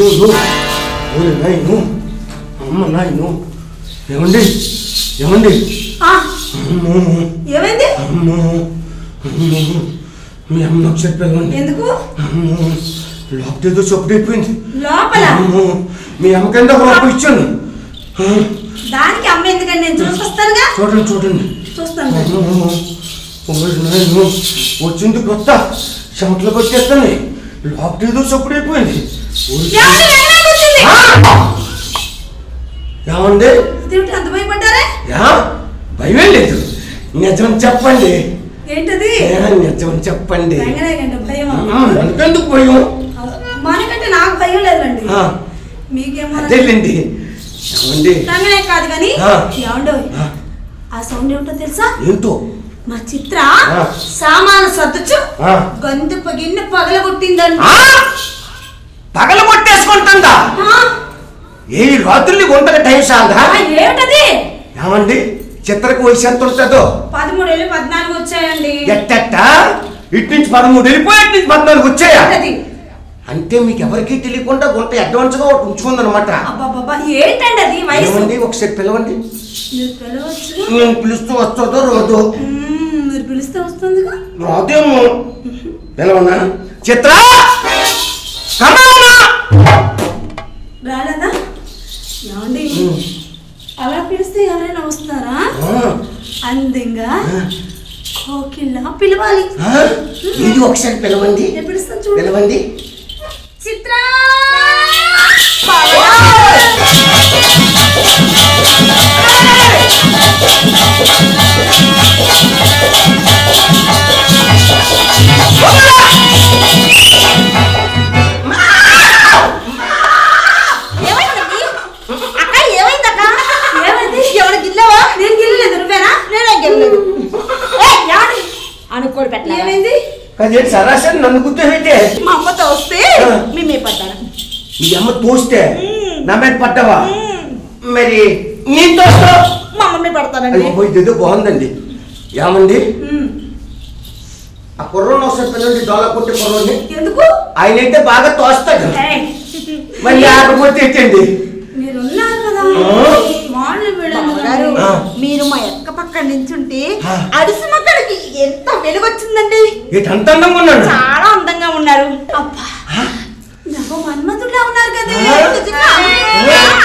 అయ్యో ఓరి నాయను అమ్మ నాయను ఏమండి ఏమండి ఆ, అమ్మో ఏమైంది అమ్మో అమ్మో మీ అమ్మ ఒకసారి పిలవండి ఎందుకు అమ్మో లోపల ఏదో చొప్పుడైపోయింది లోపల అమ్మో మీ అమ్మ కింద ఒక రూపాయి ఇచ్చాను ఆ, దానికి అమ్మ ఎందుకండి నేను చూసొస్తానుగా చూడండి చూడండి చూస్తాను అమ్మో ఓరి నాయను వచ్చింది కొత్త చెమటలు వచ్చేస్తాయి లోపల ఏదో చొప్పుడైపోయింది ఓరి ఏమండి, వేగంగా వచ్చింది. ఏమండి అదేమిటి అంత భయపడ్డారే యా భయం లేదు నిజం చెప్పండి ఏంటది ఏ, నిజం చెప్పండి వెంగనే గంట భయం ఆ, మనకెందుకు భయం మనకంటే నాకు భయం లేదండి ఆ, మీకేమో అదేలేండి ఏమండి రంగనే కాదు కానీ ఆ. ఏమండో ఆ, ఆ సౌండ్ ఏమిటో తెలుసా ఏంటో మా చిత్ర ఆ. సామాను సర్దుచు ఆ. గొంతు పగిన్న పగలగొట్టిందండి ఆ? పగల కొట్టేసుకుంటుందా ఆ, ఏ రాత్రులు గుంటక టైం సాగా ఆ, ఏమిటది ఏమండి చిత్రకు వయసు ఎంత ఉంటుందో పదమూడేళ్ళు పద్నాలుగు వచ్చాయండి ఎట్టెట్ట ఇటు నుంచి పదమూడు వెళ్ళిపోయి ఇటు నుంచి పద్నాలుగు వచ్చాయా ఏంటది? అంటే మీకు ఎవరికీ తెలియకుండా గుంట అడ్వాన్స్ గా ఒకటి ఉంచుకుందనమాట అబ్బబ్బబ్బా ఏంటండి అది వయసు ఏమండి ఒకసారి పిలవండి మీరు పిలవచ్చు నేను పిలుస్తూ వస్తుందో రోజు మ్మ్, మీరు పిలిస్తే వస్తుందిగా రాదేమో పిలవనా చిత్ర కమలమ్మా! రాలేదా ఏమండి అలా పిలిస్తే ఎవరైనా వస్తారా ఆ, అందంగా కోకిల్లా పిలవాలి ఆ, ఇది ఒకసారి పిలవండి నేను పిలుస్తాను చూడు పిలవండి చిత్ర ఏమైందండి అక్క ఏమైందక్క ఏమైంది ఎవరు గిల్లవా నేను గిల్లలేదు నువ్వేనా నేనేం గిల్లలేదు ఏయ్, ఏమండి? అనుకోడు పెట్టలేదు ఏమైంది అదేంటి సరాసరి నన్ను గుర్తుపెట్టే మా అమ్మతో వస్తే ఆ. మేమే పడ్డాను మీ అమ్మ తోస్తే నా మీద పడ్డావా మరి నేను తోస్తావు మా అమ్మని పడతానండి ఇదేదో బాగుందండి ఏమండి మ్మ్. ఆ కుర్రోని ఒకసారి పిల్లలు డోలా కొట్టే కుర్రోని ఎందుకు ఆయన అయితే బాగా తోస్తాడు ఏయ్, మరి లేకపోతే ఏంటండి మీరున్నారు కదా ఆ. వాళ్ళు వీళ్ళు బావగారు ఆ. మీరు మా ఎక్క పక్కన నించుంటే ఆ. అడిసి మక్కడికి ఎంత వెలుగొచ్చిందండి ఇటు అంత అందంగా ఉన్నాడు చాలా అందంగా ఉన్నారు అబ్బా నాకు మన్మధుడిలా ఉన్నారు కదా ఆ. నిజంగా? ఆ.